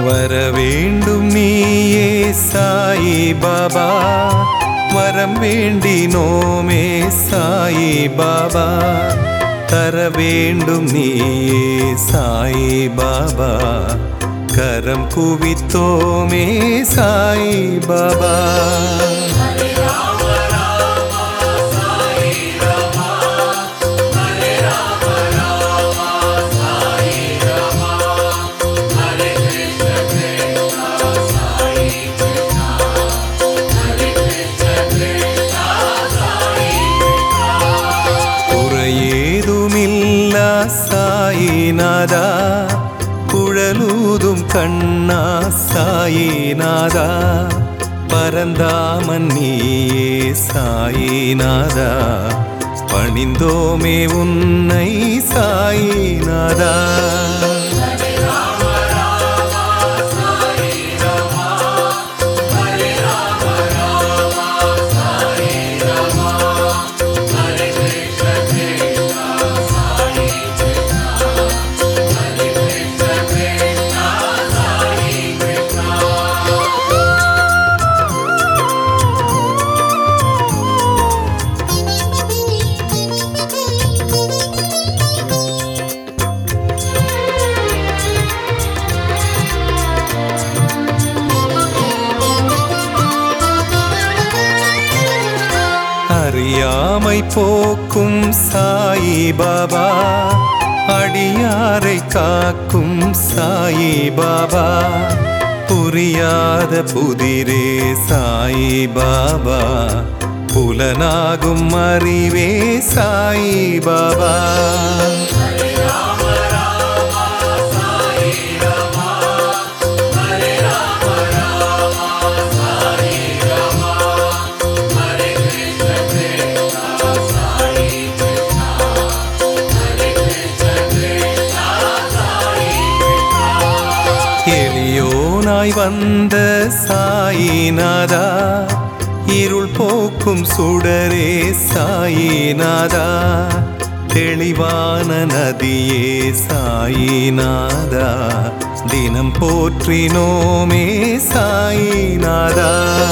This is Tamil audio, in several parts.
வர வேண்டும் நீயே சாயி பாபா வரம் வேண்டினோமே சாயி பாபா தர வேண்டும் நீயே சாயி பாபா கரம் குவித்தோமே சாயி பாபா குறையேதுமில்லா சாயிநாதா குழலூதும் கண்ணா சாயிநாதா பரந்தாமன் நீயே சாயிநாதா பணிந்தோமே உன்னை சாயிநாதா அறியாமை போக்கும் சாயி பாபா அடியாரை காக்கும் சாயி பாபா புரியாத புதிரே சாயி பாபா புலனாகும் அறிவே சாயி பாபா எளியோனாய் வந்த சாயிநாதா இருள் போக்கும் சுடரே சாயிநாதா தெளிவான நதியே சாயிநாதா தினம் போற்றினோமே சாயிநாதா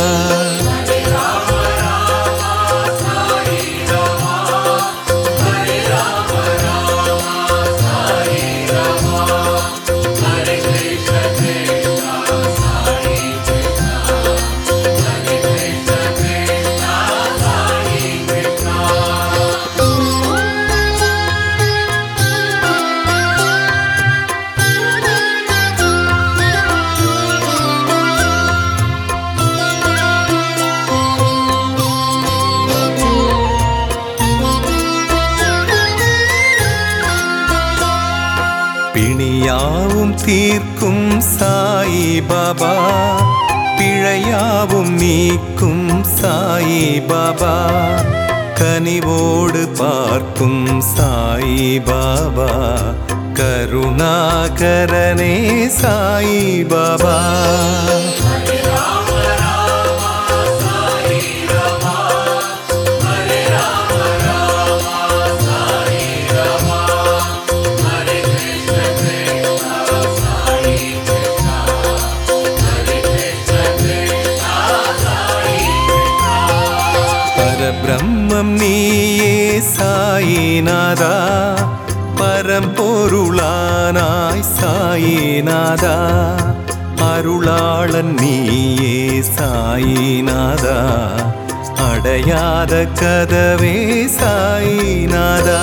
பிணியாவும் தீர்க்கும் சாயி பாபா பிழையாவும் நீக்கும் சாயி பாபா கனிவோடு பார்க்கும் சாயி பாபா கருணாகரனே சாயி பாபா பரபிரம்மம் நீயே சாயிநாதா பரம்பொருளானாய் சாயிநாதா அருளாளன் நீயே சாயிநாதா அடையாத கதவே சாயிநாதா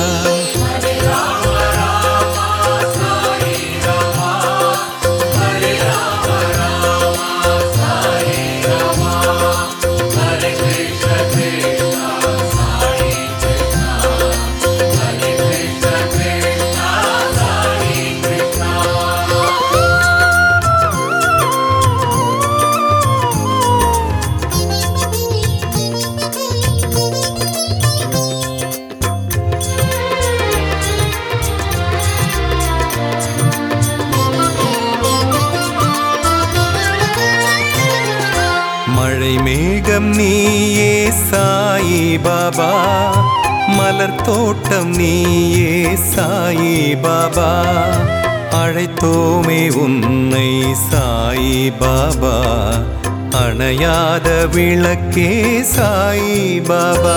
மழை மேகம் நீயே சாயி பாபா மலர் தோட்டம் நீயே சாயி பாபா அழைத்தோமே உன்னை சாயி பாபா அணையாத விளக்கே சாயி பாபா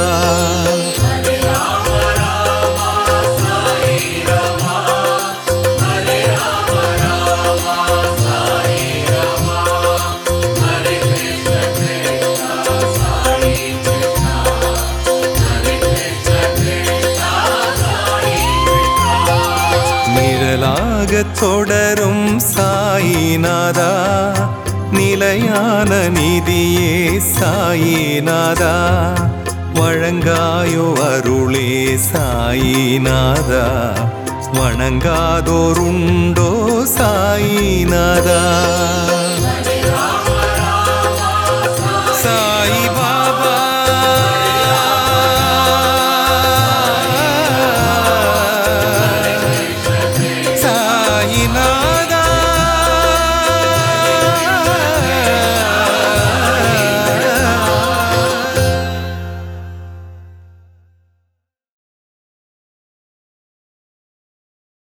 நிழலாக தொடரும் சாயிநாதா நிலையான நிதியே சாயிநாதா வழங்காயோ அருளே சாயிநாதா வணங்காதோருண்டோ சாயிநாதா